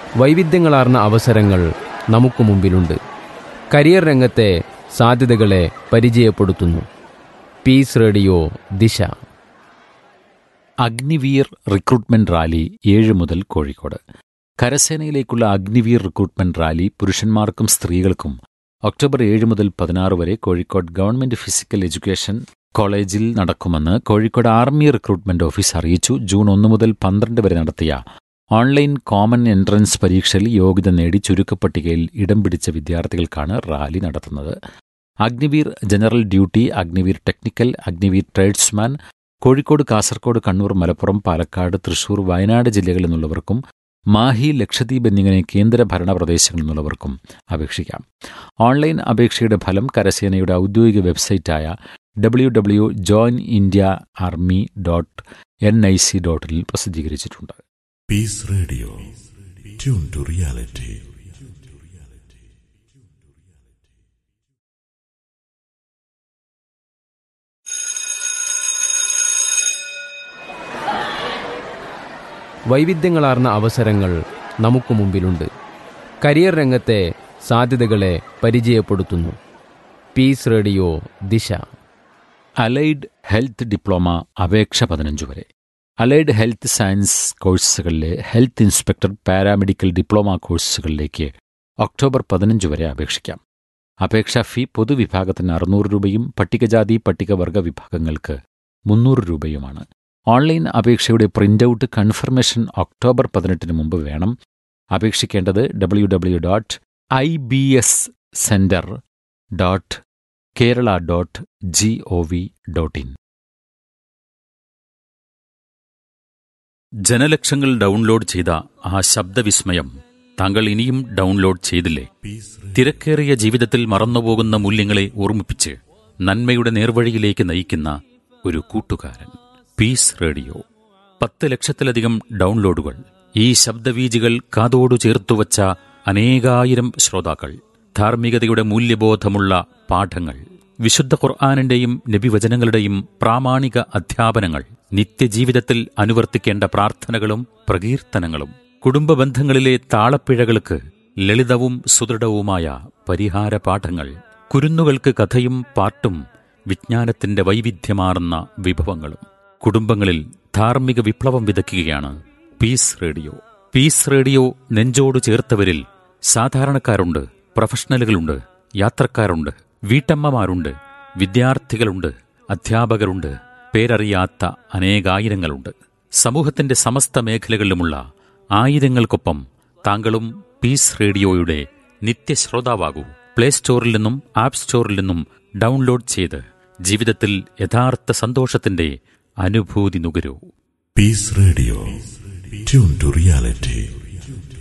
വൈവിധ്യങ്ങളാർന്ന അവസരങ്ങൾ നമുക്ക് മുമ്പിലുണ്ട് കരിയർ രംഗത്തെ സാധ്യതകളെ പരിചയപ്പെടുത്തുന്നു പീസ് റേഡിയോ ദിശ അഗ്നിവീർ റിക്രൂട്ട്മെന്റ് റാലി ഏഴ് മുതൽ കോഴിക്കോട് കരസേനയിലേക്കുള്ള അഗ്നിവീർ റിക്രൂട്ട്മെന്റ് റാലി പുരുഷന്മാർക്കും സ്ത്രീകൾക്കും ഒക്ടോബർ ഏഴ് മുതൽ പതിനാറ് വരെ കോഴിക്കോട് ഗവൺമെന്റ് ഫിസിക്കൽ എഡ്യൂക്കേഷൻ കോളേജിൽ നടക്കുമെന്ന് കോഴിക്കോട് ആർമി റിക്രൂട്ട്മെന്റ് ഓഫീസ് അറിയിച്ചു ജൂൺ ഒന്ന് മുതൽ പന്ത്രണ്ട് വരെ നടത്തിയ ഓൺലൈൻ കോമൺ എൻട്രൻസ് പരീക്ഷയിൽ യോഗ്യത നേടി ചുരുക്കപ്പട്ടികയിൽ ഇടം പിടിച്ച വിദ്യാർത്ഥികൾക്കാണ് റാലി നടത്തുന്നത് Agniveer general duty Agniveer technical Agniveer tradesman Kozhikode Kasaragod Kannur Malappuram Palakkad Thrissur Wayanad ജില്ലകളിൽ നിന്നുള്ളവർക്കും മാഹി ലക്ഷദ്വീപ് എന്നിങ്ങനെ കേന്ദ്ര ഭരണ പ്രദേശങ്ങളിൽ നിന്നുള്ളവർക്കും അപേക്ഷിക്കാം ഓൺലൈൻ അപേക്ഷയുടെ ഫലം കരസേനയുടെ ഔദ്യോഗിക വെബ്സൈറ്റായ W W join India army dot N I C ഡോട്ടിൽ പ്രസിദ്ധീകരിച്ചിട്ടുണ്ട് Peace Radio. Tune to reality. വൈവിധ്യങ്ങളാർന്ന അവസരങ്ങൾ നമുക്ക് മുമ്പിലുണ്ട് കരിയർ രംഗത്തെ സാധ്യതകളെ പരിചയപ്പെടുത്തുന്നു peace radio Disha allied health diploma അപേക്ഷ പതിനഞ്ച് വരെ അലൈഡ് ഹെൽത്ത് സയൻസ് കോഴ്സുകളിലെ ഹെൽത്ത് ഇൻസ്പെക്ടർ പാരാമെഡിക്കൽ ഡിപ്ലോമ കോഴ്സുകളിലേക്ക് ഒക്ടോബർ പതിനഞ്ച് വരെ അപേക്ഷിക്കാം അപേക്ഷാ ഫീ പൊതുവിഭാഗത്തിന് അറുന്നൂറ് രൂപയും പട്ടികജാതി പട്ടികവർഗ വിഭാഗങ്ങൾക്ക് മുന്നൂറ് രൂപയുമാണ് ഓൺലൈൻ അപേക്ഷയുടെ പ്രിന്റൌട്ട് കൺഫർമേഷൻ ഒക്ടോബർ പതിനെട്ടിന് മുമ്പ് വേണം അപേക്ഷിക്കേണ്ടത് W W dot I B S center dot Kerala dot G O V dot in ജനലക്ഷങ്ങൾ ഡൗൺലോഡ് ചെയ്ത ആ ശബ്ദവിസ്മയം താങ്കൾ ഇനിയും ഡൗൺലോഡ് ചെയ്തില്ലേ തിരക്കേറിയ ജീവിതത്തിൽ മറന്നുപോകുന്ന മൂല്യങ്ങളെ ഓർമ്മിപ്പിച്ച് നന്മയുടെ നേർവഴിയിലേക്ക് നയിക്കുന്ന ഒരു കൂട്ടുകാരൻ പീസ് റേഡിയോ പത്ത് ലക്ഷത്തിലധികം ഡൗൺലോഡുകൾ ഈ ശബ്ദവീജികൾ കാതോടു ചേർത്തുവച്ച അനേകായിരം ശ്രോതാക്കൾ ധാർമ്മികതയുടെ മൂല്യബോധമുള്ള പാഠങ്ങൾ വിശുദ്ധ ഖുർആാനിന്റെയും നബിവചനങ്ങളുടെയും പ്രാമാണിക അധ്യാപനങ്ങൾ നിത്യജീവിതത്തിൽ അനുവർത്തിക്കേണ്ട പ്രാർത്ഥനകളും പ്രകീർത്തനങ്ങളും കുടുംബ ബന്ധങ്ങളിലെ താളപ്പിഴകൾക്ക് ലളിതവും സുദൃഢവുമായ പരിഹാര പാഠങ്ങൾ കുരുന്നുകൾക്ക് കഥയും പാട്ടും വിജ്ഞാനത്തിന്റെ വൈവിധ്യമാർന്ന വിഭവങ്ങളും കുടുംബങ്ങളിൽ ധാർമ്മിക വിപ്ലവം വിതയ്ക്കുകയാണ് പീസ് റേഡിയോ പീസ് റേഡിയോ നെഞ്ചോട് ചേർത്തവരിൽ സാധാരണക്കാരുണ്ട് പ്രൊഫഷണലുകളുണ്ട് യാത്രക്കാരുണ്ട് വീട്ടമ്മമാരുണ്ട് വിദ്യാർത്ഥികളുണ്ട് അധ്യാപകരുണ്ട് പേരറിയാത്ത അനേകായിരങ്ങളുണ്ട് സമൂഹത്തിന്റെ സമസ്ത മേഖലകളിലുമുള്ള ആയിരങ്ങൾക്കൊപ്പം താങ്കളും പീസ് റേഡിയോയുടെ നിത്യശ്രോതാവാകൂ പ്ലേ സ്റ്റോറിൽ നിന്നും ആപ്പ് സ്റ്റോറിൽ നിന്നും ഡൗൺലോഡ് ചെയ്ത് ജീവിതത്തിൽ യഥാർത്ഥ സന്തോഷത്തിന്റെ അനുഭൂതി നുകരൂ Peace Radio. Tune to reality.